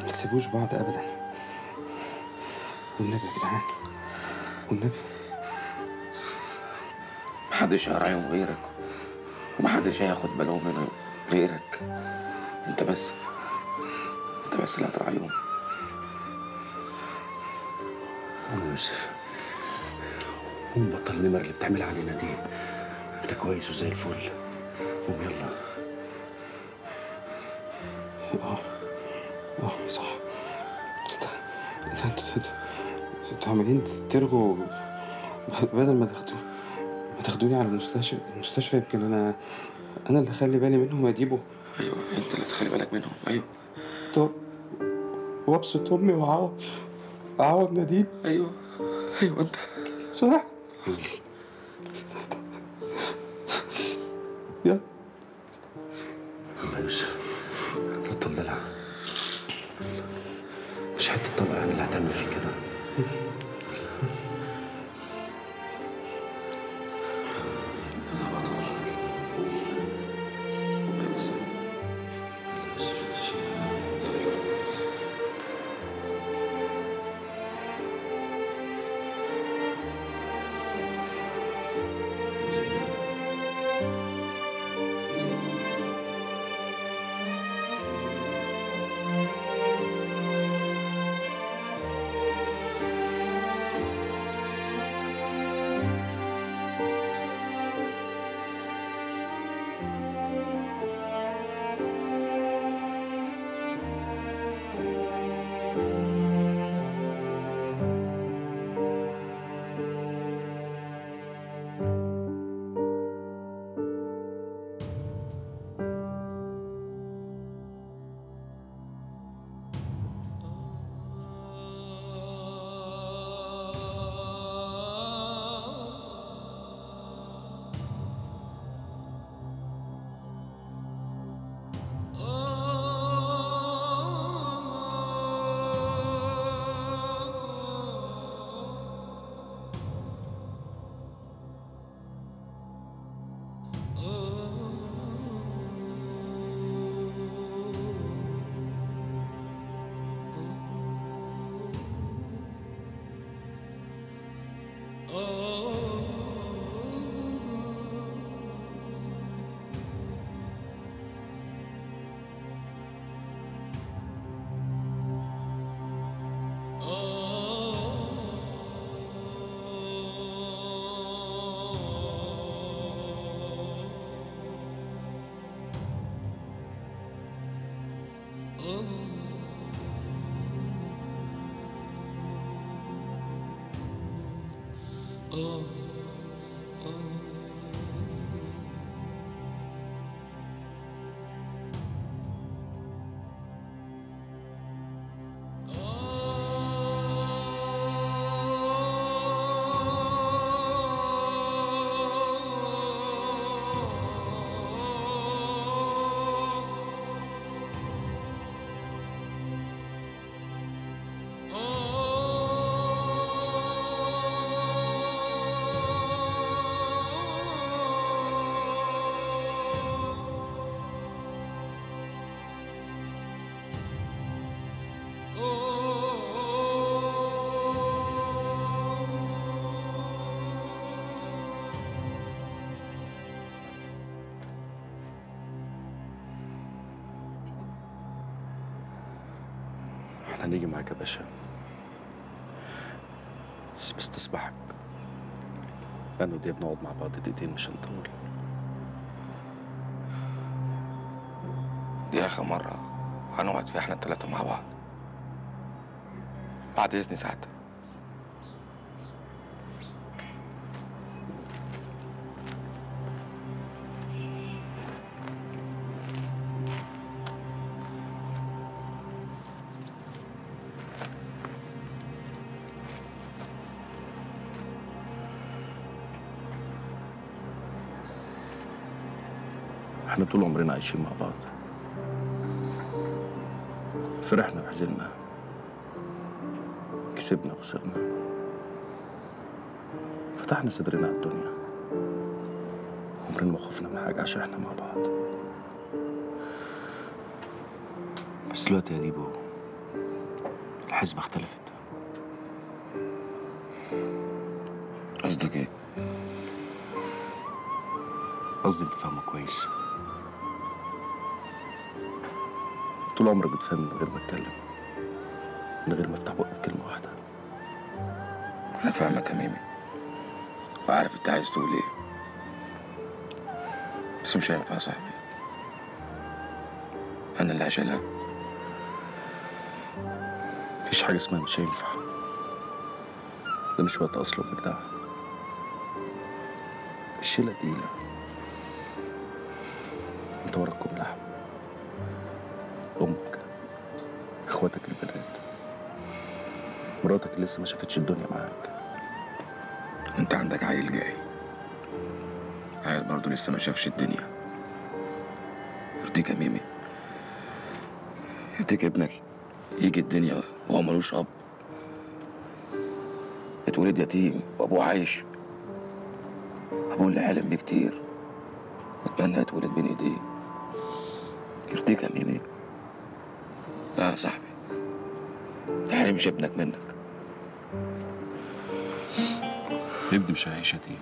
ما تسيبوش بعض ابدا والنبي يا جدعان والنبي محدش هيراعيهم غيرك ومحدش هياخد باله منهم غيرك انت بس انت بس اللي هتراعيهم قوم يا يوسف قوم بطل النمر اللي بتعملها علينا دي انت كويس وزي الفل قوم يلا اه اه صح انت- انت- انتوا انتوا انتوا عمالين ترغوا بدل ما تاخدوا ما تاخدوني على المستشفى المستشفى يمكن انا انا اللي اخلي بالي منهم اجيبه ايوه انت اللي تخلي بالك منهم ايوه طب وابسط امي واعوض اعوض نادين ايوه ايوه انت صح يا يلا يا يوسف بطل دلع مش حته طلقه يعني اللي هتعمل فيك كده يلا يا بطل قوم يا يوسف يوسف شيل احنا هنيجي معاك يا باشا بس بس تصبحك انا ودي بنقعد مع بعض دقيقتين مش هنطول دي اخر مرة هنقعد فيها احنا التلاتة مع بعض بعد اذن ساعتها احنا طول عمرنا عايشين مع بعض فرحنا وحزننا كسبنا وخسرنا فتحنا صدرنا على الدنيا عمرنا ما خفنا من حاجة عشان احنا مع بعض بس دلوقتي يا ديبو الحسبة اختلفت قصدك ايه؟ قصدي انت فاهمه كويس طول عمرك بتفهم من غير ما اتكلم من غير ما افتح بقي بكلمة واحدة انا فاهمك يا ميمي وعارف انت عايز تقول ايه بس مش هينفع يا صاحبي انا اللي هشيلها مفيش حاجة اسمها مش هينفع ده مش وقت أصلا بجدع الشيلة تقيلة انت وراكم لحم أمك إخواتك البنات مراتك اللي لسه ما شافتش الدنيا معاك انت عندك عيل جاي عيل برضه لسه ما شافش الدنيا يرضيك يا ميمي يرضيك ابنك يجي الدنيا وهو ملوش اب اتولد يتيم وابوه عايش ابوه اللي حلم بيه كتير اتمنى اتولد بين ايديه يرضيك يا ميمي لا يا صاحبي تحرمش ابنك منك ابني مش هيعيش يتيم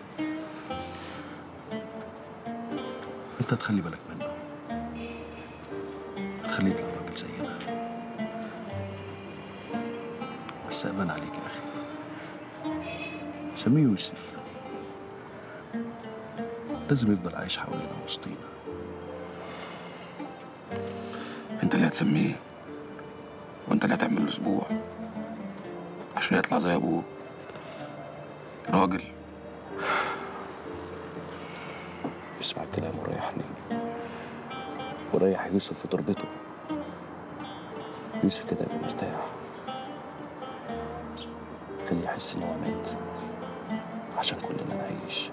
انت هتخلي بالك منه هتخليه يطلع راجل زينا بس امان عليك يا اخي سميه يوسف لازم يفضل عايش حوالينا وسطينا انت اللي هتسميه وانت اللي هتعمل له اسبوع عشان يطلع زي ابوه راجل اسمع الكلام وريحني وريح يوسف في تربته يوسف كده يبقى مرتاح خليه يحس ان هو مات عشان كلنا نعيش